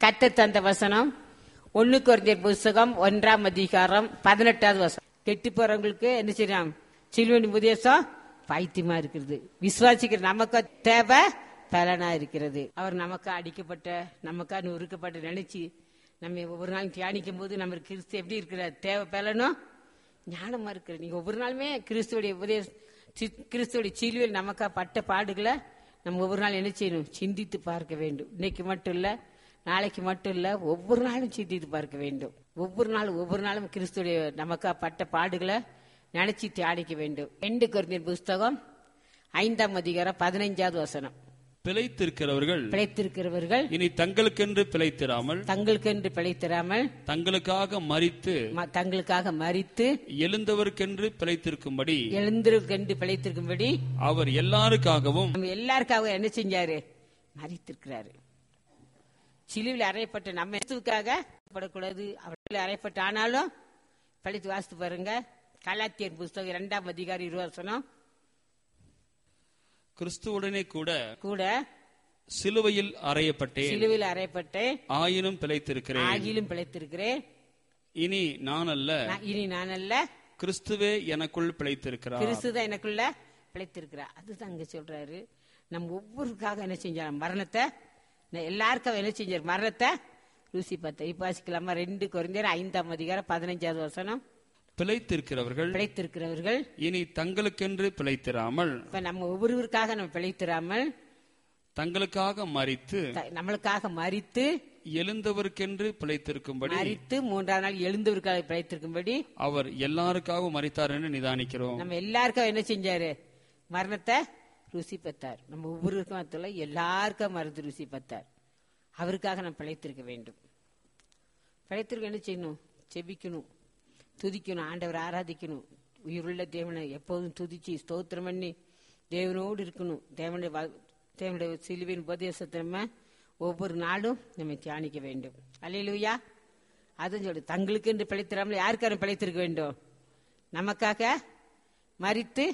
கத்த தந்த வசனம் ஒண்ணு குறைஞ்ச புஸ்தகம் ஒன்றாம் அதிகாரம் பதினெட்டாவது வசனம் கெட்டு போறவங்களுக்கு என்ன செய்யலாம் சிலுவனி உபதேசம் பைத்தியமா இருக்கிறது விசுவாசிக்கிற நமக்கு தேவை பலனா இருக்கிறது அவர் நமக்கு அடிக்கப்பட்ட நமக்கா நொறுக்கப்பட்ட நினைச்சு நம்ம ஒவ்வொரு நாளும் தியானிக்கும் போது நம்ம கிறிஸ்து எப்படி இருக்கிற தேவை பலனும் ஞானமா இருக்கிற நீங்க ஒவ்வொரு நாளுமே கிறிஸ்துவோடைய உபதேச சி- கிறிஸ்துவோடைய சிலுவையில் நமக்கா பட்ட பாடுகளை நம்ம ஒவ்வொரு நாள் என்ன செய்யணும் சிந்தித்து பார்க்க வேண்டும் இன்னைக்கு மட்டும் இல்ல நாளைக்கு மட்டும் இல்ல ஒவ்வொரு நாளும் சிந்தித்து பார்க்க வேண்டும் ஒவ்வொரு நாளும் ஒவ்வொரு நாளும் கிறிஸ்துடைய நமக்கா பட்ட பாடுகளை நினைச்சு தியானிக்க வேண்டும் ரெண்டு குருந்தியர் புஸ்தகம் ஐந்தாம் அதிகாரம் பதினைஞ்சாவது வசனம் பிழைத்திருக்கிறவர்கள் பிழைத்திருக்கிறவர்கள் இனி தங்களுக்கென்று பிழைத்திராமல் தங்களுக்கென்று பிழைத்திராமல் தங்களுக்காக மறித்து ம- தங்களுக்காக மறித்து எழுந்தவர்க்கென்று பிழைத்திருக்கும்படி எழுந்திருக்கென்று பிழைத்திருக்கும்படி அவர் எல்லாருக்காகவும் நம்ம எல்லாருக்காக என்ன செஞ்சாரு மறித்திருக்கிறாரு சிலுவில் அறையப்பட்ட நம்ம இயேசுவுக்காக படக்கூடாது அவர்கள் அறையப்பட்ட ஆனாலும் படித்து வாசித்து பாருங்க கலாத்தியர் புஸ்தகம் இரண்டாம் அதிகாரி இருவசனம் கிறிஸ்துவுடனே கூட கூட சிலுவையில் அறையப்பட்டேன் சிலுவில் அறையப்பட்டு ஆயினும் பிழைத்திருக்கிறேன் ஆகிலும் பிழைத்திருக்கிறேன் இனி நான் அல்ல நான் இனி நான் அல்ல கிறிஸ்துவே எனக்குள் பிழைத்திருக்கிறார் கிறிஸ்து தான் எனக்குள்ள பிழைத்திருக்கிறார் அதுதான் அங்க சொல்றாரு நம்ம ஒவ்வொருக்காக என்ன செஞ்சார் மரணத்தை ந- எல்லாருக்கும் என்ன செஞ்சார் மரணத்தை ருசி பார்த்த இப்ப வாசிக்கலாமா ரெண்டு குறைந்தர் ஐந்தாம் அதிகாரம் பதினஞ்சாவது வசனம் பிழைத்திருக்கிறவர்கள் பிழைத்திருக்கிறவர்கள் இனி தங்களுக்கென்று பிழைத்திராமல் இப்ப நம்ம ஒவ்வொருவருக்காக நம்ம பிழைத்திராமல் தங்களுக்காக மறித்து த- நம்மளுக்காக மறித்து எழுந்தவர்க்கென்று பிழைத்திருக்கும்படி மறித்து மூன்றாம் நாள் எழுந்தவருக்காக பிழைத்திருக்கும்படி அவர் எல்லாருக்காகவும் மறித்தார் என்று நிதானிக்கிறோம் நம்ம எல்லாருக்கும் என்ன செஞ்சாரு மரணத்தை ருசி பார்த்தார் நம்ம ஒவ்வொருவருக்கும் அதுல எல்லாருக்கும் மருந்து ருசி பார்த்தார் அவருக்காக நம்ம பிழைத்திருக்க வேண்டும் பிழைத்திருக்க என்ன செய்யணும் செபிக்கணும் துதிக்கணும் ஆண்டவர் ஆராதிக்கணும் உயிருள்ள தேவனை எப்போதும் துதிச்சு ஸ்தோத்திரம் பண்ணி தேவனோடு இருக்கணும் தேவனுடைய வ- தேவனுடைய சிலுவின் உபதேசத்தை நம்ம ஒவ்வொரு நாளும் நம்ம தியானிக்க வேண்டும் அல்லையிலுயா அதுவும் சொல்லு தங்களுக்கு என்று பிழைத்திராமல் யாருக்காரும் பிழைத்திருக்க வேண்டும் நமக்காக மறித்து